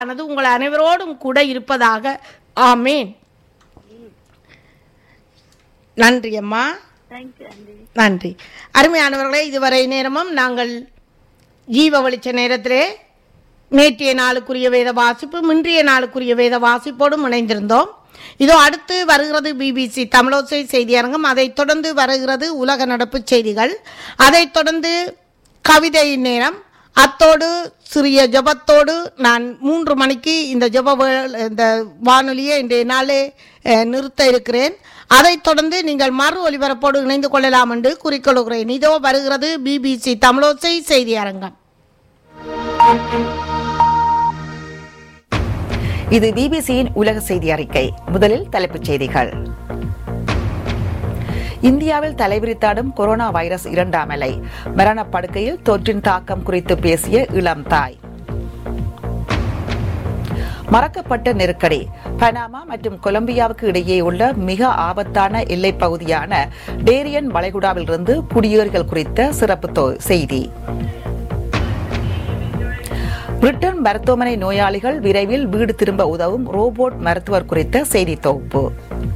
ஆனது உங்கள் அனைவரோடும் கூட இருப்பதாக ஆமேன் நன்றி அம்மா தேங்க்யூ ஆண்டி நன்றி அருமையானவர்களே இதுவரை நேரமும் நாங்கள் ஜீவ வெளிச்ச நேரத்திலே நேற்றைய நாளுக்குரிய வேத வாசிப்பு இன்றைய நாளுக்குரிய வேத வாசிப்போடும் இணைந்திருந்தோம் இதோ அடுத்து வருகிறது பிபிசி தமிழோசை செய்தி அரங்கம் அதைத் தொடர்ந்து வருகிறது உலக நடப்பு செய்திகள் அதைத் தொடர்ந்து கவிதை நேரம் அத்தோடு சிறிய ஜெபத்தோடு நான் மூன்று மணிக்கு இந்த ஜெப வே- இந்த வானொலியை இன்றைய நாளே அஹ், நிறுத்த இருக்கிறேன் அதைத் தொடர்ந்து நீங்கள் மறு ஒலிபரப்போடு இணைந்து கொள்ளலாம் என்று குறிக்கொள்கிறேன் இதோ வருகிறது பிபிசி தமிழோசை செய்தி அரங்கம் இது பிபிசியின் உலக செய்தி அறிக்கை முதலில் தலைப்புச் செய்திகள் இந்தியாவில் தலைவிரித்தாடும் கொரோனா வைரஸ் இரண்டாம் அலை மரணப்படுக்கையில் தொற்றின் தாக்கம் குறித்து பேசிய இளம் தாய் மறக்கப்பட்ட நெருக்கடி பனாமா மற்றும் கொலம்பியாவுக்கு இடையே உள்ள மிக ஆபத்தான எல்லைப் பகுதியான டேரியன் வளைகுடாவிலிருந்து குடியேறிகள் குறித்த சிறப்பு தொ- செய்தி பிரிட்டன் மருத்துவமனை நோயாளிகள் விரைவில் வீடு திரும்ப உதவும் ரோபோட் மருத்துவர் குறித்த செய்தி தொகுப்பு